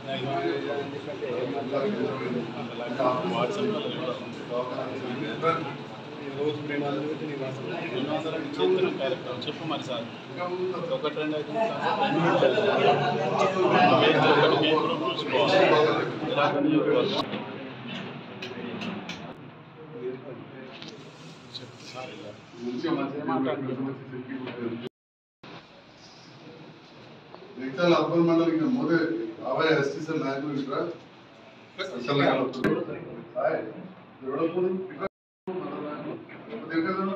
రోజు రెండు వందలు పెట్టి నీ వాసన రెండు వందలు అంటే చేస్తున్నాం కార్యక్రమం చెప్పు మరి సార్ ఒకటి రెండు అయితే ఒకటి మేము కూడా చూసుకోవాలి ఇలాగ నియోజకవర్గం. చెప్పు సార్ ఇలా. మిగతా అర్బన్ మండలి ఇంకా మోదే అవే ఎస్టీసీ నాయకులు ఇక్కడ స్పెషల్ లైన్ వస్తుంది. హాయ్. ఎవడో పోనీ? ఇక్కడ మండల నాయకులు. ఎవరు తిరగలేదు?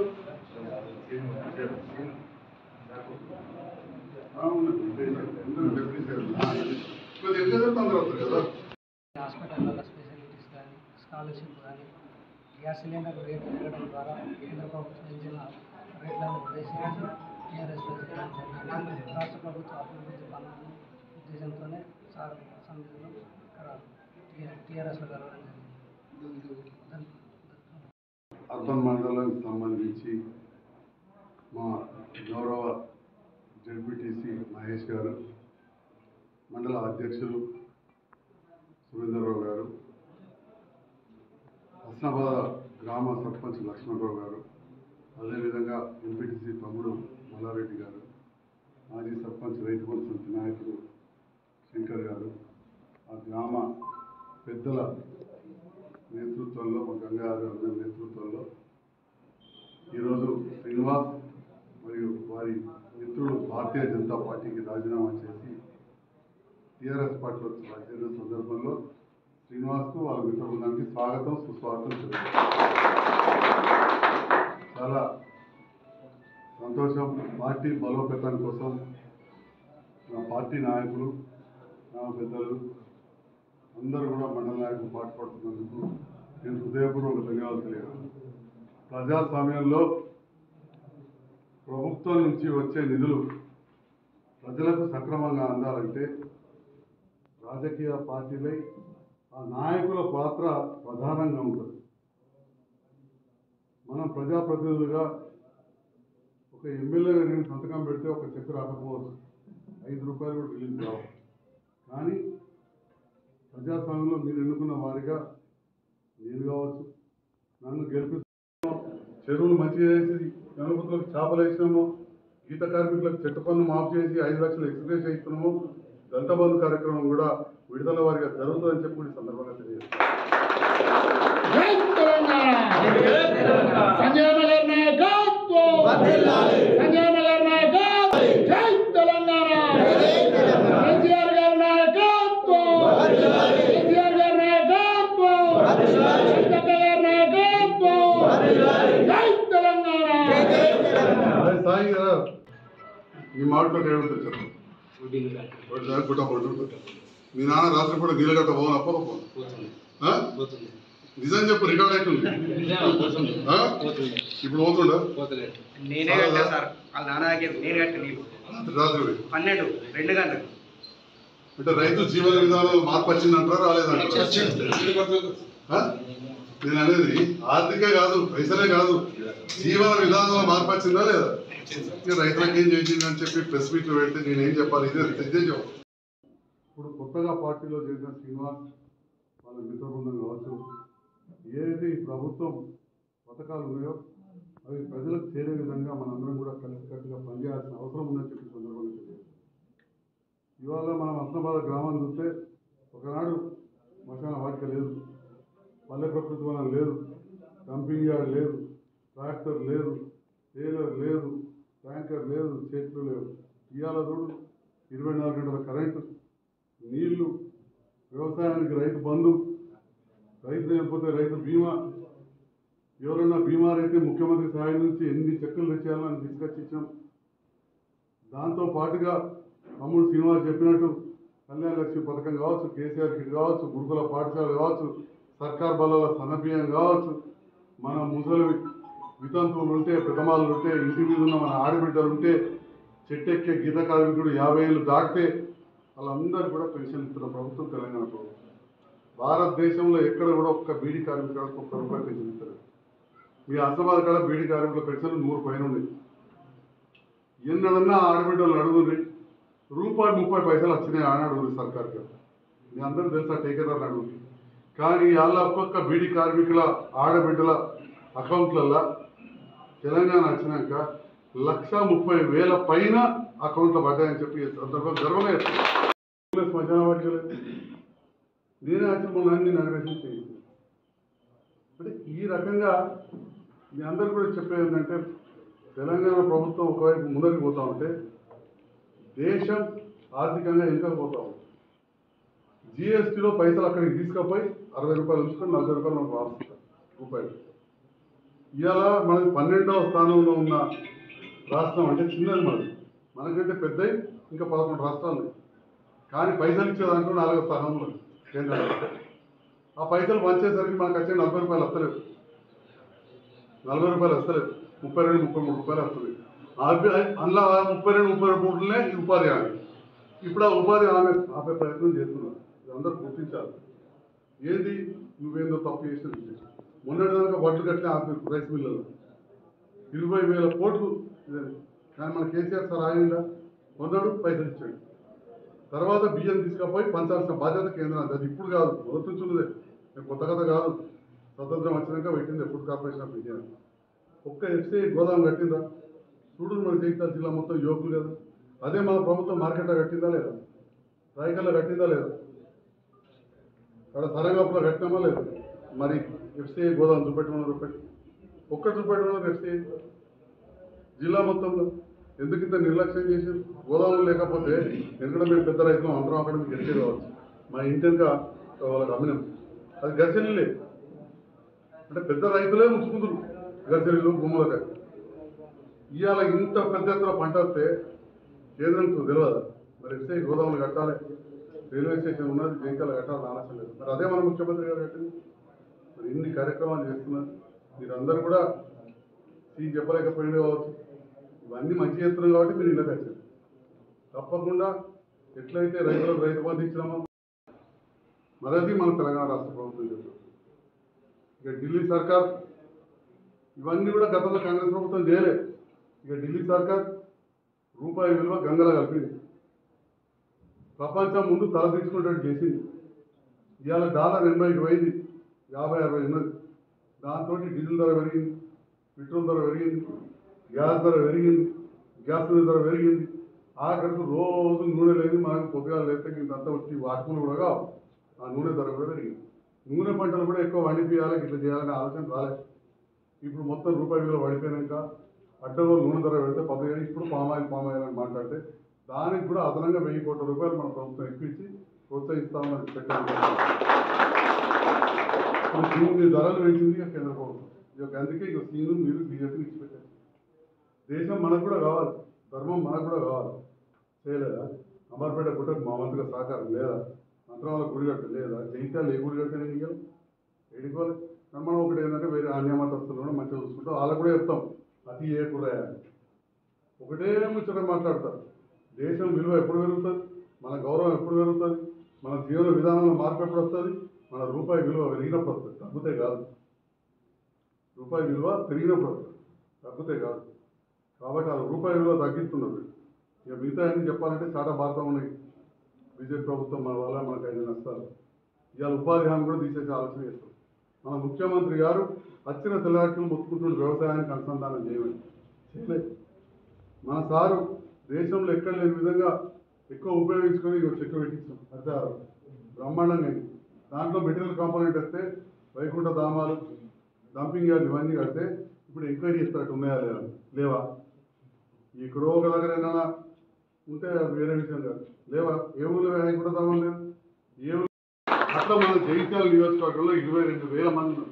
ఆ, ఉన్నది. ఎందుకు డిప్యూటీ సీఎం? ఆ, ఇది. కొద్దిగా తిరగలేదు, తొందర అవుతుంది కదా హాస్పిటల్లో స్పెషాలిటీస్ కానీ స్కాలర్షిప్ కానీ గ్యాస్ సిలిండర్ రేట్ పెరగడం ద్వారా కేంద్ర ప్రభుత్వం ఇచ్చిన రేట్లను ఉద్దేశించి టీఆర్ఎస్ జరిగింది రాష్ట్ర ప్రభుత్వ అభివృద్ధి పనులను ఉద్దేశంతోనే సార్ సమితిలో ఇక్కడ టీఆర్ఎస్లో కలవడం జరిగింది దాని- అర్బన్ మండలానికి సంబంధించి మా గౌరవ జడ్పీటీసీ మహేష్ గారు మండల అధ్యక్షులు సురేందర్రావు గారు హస్నాబాద్ గ్రామ సర్పంచ్ లక్ష్మణరావు గారు అదేవిధంగా ఎంపీటీసీ తమ్ముడు మల్లారెడ్డి గారు మాజీ సర్పంచ్ రైతు బంధు నాయకుడు శంకర్ గారు ఆ గ్రామ పెద్దల నేతృత్వంలో మా గంగా గారి అందరి నేతృత్వంలో ఈరోజు శ్రీనివాస్ మరియు వారి మిత్రుడు భారతీయ జనతా పార్టీకి రాజీనామా చేసి టీఆర్ఎస్ పార్టీలో చేరిన సందర్భంలో శ్రీనివాస్కు వాళ్ళ మిత్ర బృందానికి స్వాగతం సుస్వాగతం తెలియజేస్తున్నాను. చాలా సంతోషం పార్టీ బలోపేతం కోసం నా పార్టీ నాయకులు నా పెద్దలు అందరూ కూడా మండల నాయకులు పాటుపడుతున్నందుకు నేను హృదయపూర్వక ధన్యవాదాలు తెలియజేస్తాను ప్రజాస్వామ్యంలో ప్రభుత్వం నుంచి వచ్చే నిధులు ప్రజలకు సక్రమంగా అందాలంటే రాజకీయ పార్టీలై ఆ నాయకుల పాత్ర ప్రధానంగా ఉంటుంది మనం ప్రజాప్రతినిధులుగా ఒక ఎమ్మెల్యేగా నేను సంతకం పెడితే ఒక చెక్ రాకపోవచ్చు ఐదు రూపాయలు కూడా రిలీజ్ కావు కానీ ప్రజాస్వామ్యంలో మీరు ఎన్నుకున్న వారిగా నేను కావచ్చు నన్ను గెలిపిస్తున్నాము చెరువులు మంచిగా చేసి గణపతులకు చేపలు వేసినాము గీత కార్మికులకు చెట్టు పన్ను మాఫ్ చేసి ఐదు లక్షలు ఎక్స్ప్రెస్ చేస్తున్నాము దంత బంధు కార్యక్రమం కూడా విడుదల వారిగా జరుగుతుందని చెప్పి కూడా ఈ సందర్భంగా తెలియదు జై తెలంగాణ సంజయ్ నగర్ నాయకత్వం సంజయ్ నగర్ నాయకత్వం జై తెలంగాణ కేసీఆర్ గారి నాయకత్వం కేసీఆర్ గారి నాయకత్వం సీతక్క గారి నాయకత్వం జై తెలంగాణ అదే సాయి కదా ఈ మాటతో ఏమిటో చెప్పు గుట్ట పడు మీ నాన్న రాత్రి పూట నీళ్ళగట్ట పోను అప్ప ఆ? నిజం చెప్పు రికార్డ్ అవుతుంది ఆ? ఇప్పుడు పోతుండ నేనే కట్టా సార్ వాళ్ళ నాన్న దగ్గర నేను కట్టా నీళ్ళు రాత్రి రాత్రి పన్నెండు రెండు గంటలకు అంటే రైతు జీవన విధానంలో మార్పు వచ్చిందంటారా రాలేదంటారా ఆ? నేను అనేది ఆర్థిక కాదు పైసలే కాదు జీవన విధానంలో మార్పు వచ్చిందా లేదా ఇక రైతులకు ఏం చేసింది అని చెప్పి ప్రెస్ మీట్ పెడితే నేను ఏం చెప్పాలి ఇదే ఇదే చెప్పు ఇప్పుడు కొత్తగా పార్టీలో చేసిన శ్రీనివాస్ వాళ్ళ మిత్ర బృందం కావచ్చు ఏదైతే ఈ ప్రభుత్వం పథకాలు ఉన్నాయో అవి ప్రజలకు చేరే విధంగా మనందరం కూడా కలిసికట్టుగా పనిచేయాల్సిన అవసరం ఉందని చెప్పి సందర్భంగా తెలియదు ఇవాళ మనం అస్నాబాద్ గ్రామం చూస్తే ఒకనాడు శ్మశాన వాటిక లేదు పల్లె ప్రకృతి వనం లేదు డంపింగ్ యార్డ్ లేదు ట్రాక్టర్ లేదు టేలర్ లేదు ట్యాంకర్ లేదు చెట్లు లేవు ఇవాళ చూడు ఇరవై నాలుగు గంటల కరెంటు నీళ్లు వ్యవసాయానికి రైతు బంధు రైతు లేకపోతే రైతు బీమా ఎవరన్నా బీమార్ అయితే ముఖ్యమంత్రి సహాయం నుంచి ఎన్ని చెక్కులు తెచ్చేయాలని తీసుకొచ్చి ఇచ్చాం దాంతో పాటుగా తమ్ముడు శ్రీనివాస్ చెప్పినట్టు కళ్యాణ లక్ష్మి పథకం కావచ్చు కేసీఆర్ కిట్ కావచ్చు గురుకుల పాఠశాల కావచ్చు సర్కార్ బలాల సన్నబియ్యం కావచ్చు మన ముసలి వితంతువులు ఉంటే ప్రథమాలు ఉంటే ఇంటి మీద ఉన్న మన ఆడబిడ్డలు ఉంటే చెట్టెక్కే గీత కార్మికుడు యాభై ఏళ్ళు దాటితే వాళ్ళందరూ కూడా పెన్షన్ ఇస్తున్న ప్రభుత్వం తెలంగాణ ప్రభుత్వం భారతదేశంలో ఎక్కడ కూడా ఒక్క బీడీ కార్మికులకు ఒక్క రూపాయి పెన్షన్ ఇస్తారు మీ అసమాధ కాడ బీడీ కార్మికుల పెన్షన్ నూరు పైన ఉంది ఎన్నడన్నా ఆడబిడ్డలు అడుగుంది రూపాయి ముప్పై పైసలు వచ్చినాయి ఆనాడు సర్కార్కి మీ అందరూ తెలుసా టేకేదార్ నడు కానీ వాళ్ళ ఒక్కొక్క బీడీ కార్మికుల ఆడబిడ్డల అకౌంట్లల్లో తెలంగాణ వచ్చినాక లక్ష ముప్పై వేల పైన అకౌంట్లో పడ్డాయని చెప్పి ఈ సందర్భం గర్వంగా చెప్తున్నాను. శ్మశాన వాటికలే నేనే వచ్చి మొన్న నేను అన్వేషణ చేయించాను అంటే ఈ రకంగా మీ అందరు కూడా చెప్పేది ఏంటంటే తెలంగాణ ప్రభుత్వం ఒకవైపు ముందరికి పోతా ఉంటే దేశం ఆర్థికంగా వెనుకపోతా ఉంది జిఎస్టీలో పైసలు అక్కడికి తీసుకుపోయి అరవై రూపాయలు ఉంచుకొని నలభై రూపాయలు మనకు వాడుతుంటారు రూపాయలు ఇవాళ మనకి పన్నెండవ స్థానంలో ఉన్న రాష్ట్రం అంటే చిన్నది మనది మనకంటే పెద్దవి ఇంకా పదకొండు రాష్ట్రాలు ఉన్నాయి కానీ పైసలు ఇచ్చే దాంట్లో నాలుగో స్థానంలో ఉంది కేంద్ర రాష్ట్రం. ఆ పైసలు పంచేసరికి మనకు వచ్చే నలభై రూపాయలు వస్తలేవు నలభై రూపాయలు వస్తలేవు ముప్పై రెండు ముప్పై మూడు రూపాయలు వస్తుంది అందులో ఆ ముప్పై రెండు ముప్పై మూడులనే ఈ ఉపాధి హామీ ఇప్పుడు ఆ ఉపాధి హామీ ఆపే ప్రయత్నం చేస్తున్నారు ఇది అందరూ గుర్తించాలి ఏది నువ్వేందో తప్పు చేసిన విషయం మొన్నటి దాకా వడ్లు కట్టిన ఆపే రైస్ మిల్లులో ఇరవై వేల కోట్లు ఇదని. కానీ మన కేసీఆర్ సార్ ఆగిందా మొన్నడు పైసలు ఇచ్చాడు తర్వాత బియ్యం తీసుకుపోయి పంచాల్సిన బాధ్యత కేంద్రానికి అది ఇప్పుడు కాదు మొదటి నుంచి ఉన్నదే నేను కొత్త కథ కాదు స్వతంత్రం వచ్చినాక పెట్టింది ఫుడ్ కార్పొరేషన్ ఆఫ్ ఇండియా ఒక్క ఎఫ్సీఐ గోదాం కట్టిందా చూడు మన జగిత్యాల జిల్లా మొత్తం యువకులు కదా అదే మన ప్రభుత్వం మార్కెట్లో కట్టిందా లేదా రాయకల్లో కట్టిందా లేదా అక్కడ సరంగాపులో కట్టినామా లేదా మరి ఎఫ్సీఐ గోదాం చూపెట్టమని చూపెట్టి ఒక్క చూపెట్టమన్నారు ఎఫ్సీఐ జిల్లా మొత్తంలో ఎందుకు ఇంత నిర్లక్ష్యం చేశారు గోదాములు లేకపోతే ఎందుకంటే మేము పెద్ద రైతులు అందరం అక్కడ మీకు గెలిచేది కావచ్చు మా ఇంటిక వాళ్ళకి అమ్మినాం అది గర్జనలే అంటే పెద్ద రైతులే ఉంచుకుంటారు గర్జనలు భూములకి ఇవాళ ఇంత పెద్ద ఎత్తున పంట వస్తే కేంద్రంకు తెలియదు మరి ఎఫ్సీ గోదాములు కట్టాలి రైల్వే స్టేషన్ ఉన్నది జంకాలు కట్టాలని ఆలోచన లేదు మరి అదే మన ముఖ్యమంత్రి గారు కట్టింది మరి ఇన్ని కార్యక్రమాలు చేస్తున్నారు మీరందరూ కూడా సీ చెప్పలేకపోయింది కావచ్చు ఇవన్నీ మంచి చేస్తున్నాం కాబట్టి మీరు ఇళ్ళకి వచ్చారు తప్పకుండా ఎట్లయితే రైతులకు రైతు బంధు ఇచ్చినామో మరది మన తెలంగాణ రాష్ట్ర ప్రభుత్వం చేస్తుంది ఇక ఢిల్లీ సర్కార్ ఇవన్నీ కూడా గతంలో కాంగ్రెస్ ప్రభుత్వం చేయలేదు ఇక ఢిల్లీ సర్కార్ రూపాయి విలువ గంగల కలిపింది ప్రపంచం ముందు తల తీసుకునేటట్టు చేసింది ఇవాళ డాలర్ ఎనభైకి పోయింది యాభై అరవై ఉన్నది దాంతో డీజిల్ ధర పెరిగింది పెట్రోల్ ధర పెరిగింది గ్యాస్ ధర పెరిగింది గ్యాస్ ధర పెరిగింది ఆఖరికి రోజు నూనె లేదు మనకు పొద్దుగా లేస్తే ఇంతంతా వచ్చి వాటికలు కూడా కావు ఆ నూనె ధర కూడా పెరిగింది నూనె పంటలు కూడా ఎక్కువ వండిపియాలి ఇట్లా చేయాలనే ఆలోచన రాలేదు ఇప్పుడు మొత్తం రూపాయి విలువ పడిపోయినాక అడ్డలో నూనె ధర పెడితే పదిహేను ఇప్పుడు పామాయిల్ పామాయిల్ అని మాట్లాడితే దానికి కూడా అదనంగా వెయ్యి కోట్ల రూపాయలు మన ప్రభుత్వం ఎక్కువ ఇచ్చి ప్రోత్సహిస్తామని పెట్టారు దీన్ని ధరలు పెంచింది ఇక కేంద్ర ప్రభుత్వం ఈ యొక్క అందుకే ఇక సీను మీరు బీజేపీని ఇచ్చిపెట్టారు దేశం మనకు కూడా కావాలి ధర్మం మనకు కూడా కావాలి చేయలేదా అమర్పేట గుట్టకు మా వంతుగా సహకారం లేదా మంత్రాల గుడి కట్ట లేదా జైత్యాలు ఏ గుడి కట్టే నేను ఇయ్యాలి ఏడుకోవాలి మనం ఒకటి ఏంటంటే వేరే అన్యమతస్తులు కూడా మంచిగా చూసుకుంటాం వాళ్ళకు కూడా చెప్తాం అతి ఏ కుర్రాయ ఒకటే ముచ్చట మాట్లాడతారు దేశం విలువ ఎప్పుడు పెరుగుతుంది మన గౌరవం ఎప్పుడు పెరుగుతుంది మన జీవన విధానంలో మార్పు ఎప్పుడు వస్తుంది మన రూపాయి విలువ పెరిగినప్పుడు వస్తుంది తగ్గితే కాదు రూపాయి విలువ పెరిగినప్పుడు వస్తుంది తగ్గితే కాదు కాబట్టి ఆ రూపాయి విలువ తగ్గిస్తున్నది ఇక మిగతా అన్ని చెప్పాలంటే చాలా భారతం ఉన్నాయి బీజేపీ ప్రభుత్వం మన వల్ల మనకు ఐదు నష్టాలు ఇవాళ ఉపాధి హామీ కూడా తీసేసే ఆలోచన చేస్తాం మన ముఖ్యమంత్రి గారు వచ్చిన తెల్లవాట్లు మొత్తుకుంటున్న వ్యవసాయానికి అనుసంధానం చేయమని చేయలేదు మన సారు దేశంలో ఎక్కడ లేని విధంగా ఎక్కువ ఉపయోగించుకొని ఇక చెట్టు పెట్టించాం అదే బ్రహ్మాండంగా అయింది. దాంట్లో మెటీరియల్ కాంపోనెంట్ వస్తే వైకుంఠ ధామాలు డంపింగ్ యార్డ్ ఇవన్నీ కడితే ఇప్పుడు ఎంక్వైరీ చేస్తారట ఉన్నాయా లేవా లేవా ఎక్కడో ఒక దగ్గర ఏమైనా ఉంటే అది వేరే విషయం కాదు లేవా ఏ ఊళ్ళో వైకుంఠ ధామం లేదు ఏ ఊళ్ళో అట్లా మన జగిత్యాల నియోజకవర్గంలో ఇరవై రెండు వేల మంది ఉన్నారు.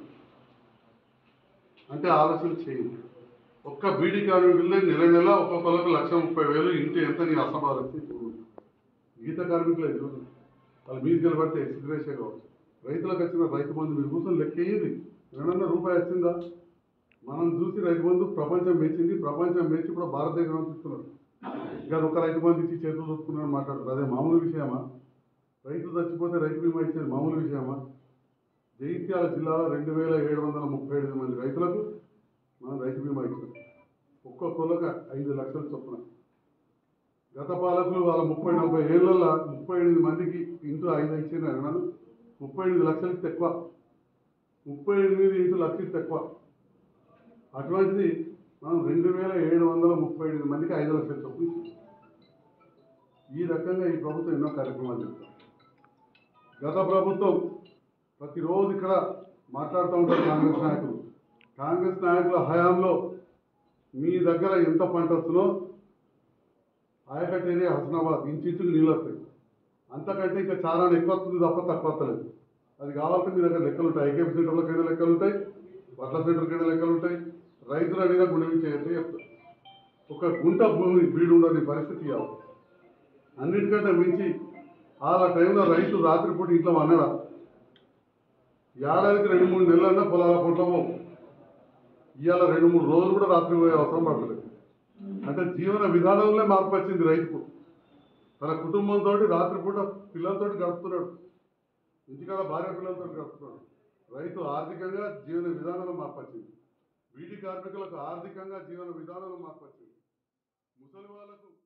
అంటే ఆలోచన చేయండి ఒక్క బీడీ కార్మికులే నెల నెల ఒక్కొక్కరికి లక్ష ముప్పై వేలు ఇంటి ఎంత నీ అసభాలు వచ్చి చూడు. గీత కార్మికులే చూడు వాళ్ళు మీరు నిలబడితే సిద్ధరేషే కావచ్చు రైతులకు వచ్చిన రైతు బంధు మీరు కూర్చొని లెక్కేది ఏమన్నా రూపాయి వచ్చిందా మనం చూసి రైతు బంధు ప్రపంచం మెచ్చింది ప్రపంచం మెచ్చి ఇప్పుడు భారతదేశం ఇస్తున్నారు ఇంకా ఒక రైతు బంధు ఇచ్చి చేతులు చూసుకున్నారని మాట్లాడుతున్నారు అదే మామూలు విషయమా రైతు చచ్చిపోతే రైతు బీమా ఇచ్చేది మామూలు విషయమా జగిత్యాల జిల్లాలో రెండు వేల ఏడు వందల ముప్పై ఐదు మంది రైతులకు మనం రైతు బీమా ఇచ్చాం ఒక్కొక్కరికి ఐదు లక్షలు చొప్పున గత పాలకులు వాళ్ళ ముప్పై నలభై ఏళ్ళల్లో ముప్పై ఎనిమిది మందికి ఇంటూ ఐదు ఇచ్చిన అన్నాను ముప్పై ఎనిమిది లక్షలకి ఎక్కువ ముప్పై ఎనిమిది ఇంటూ లక్షలకి ఎక్కువ అటువంటిది మనం రెండు వేల ఏడు వందల ముప్పై ఎనిమిది మందికి ఐదు లక్షల చొప్పున ఇచ్చాం. ఈ రకంగా ఈ ప్రభుత్వం ఎన్నో కార్యక్రమాలు చేస్తాం గత ప్రభుత్వం ప్రతిరోజు ఇక్కడ మాట్లాడుతూ ఉంటారు కాంగ్రెస్ నాయకులు కాంగ్రెస్ నాయకుల హయాంలో మీ దగ్గర ఎంత పంట వస్తుందో ఆయకట్ ఏరియా హసనాబాద్ ఇంచుకు నీళ్ళు వస్తాయి అంతకంటే ఇంకా చాలా ఎక్కువ వస్తుంది తప్ప తక్కువ వస్తలేదు అది కావాలంటే మీ దగ్గర లెక్కలు ఉంటాయి ఐకేపీ సెంటర్లకైనా లెక్కలు ఉంటాయి వడ్ల సెంటర్కైనా లెక్కలు ఉంటాయి రైతులు అడిగినా గుండె చేయొచ్చు చెప్తారు ఒక గుంట భూమి బీడు ఉండని పరిస్థితి కాదు అన్నిటికంటే మించి ఆ టైంలో రైతు రాత్రిపూట ఇంట్లో అన్నడా ఏడాదికి రెండు మూడు నెలలన్నా పొలాల పూటలో పోవు. ఇవాళ రెండు మూడు రోజులు కూడా రాత్రి పోయే అవసరం పడలేదు అంటే జీవన విధానంలో మార్పు వచ్చింది రైతుకు తన కుటుంబంతో రాత్రిపూట పిల్లలతో గడుపుతున్నాడు ఇంటికాడ భార్య పిల్లలతో గడుపుతున్నాడు రైతు ఆర్థికంగా జీవన విధానంలో మార్పు వచ్చింది వీటి కార్మికులకు ఆర్థికంగా జీవన విధానంలో మార్పు వచ్చింది ముసలి వాళ్ళకు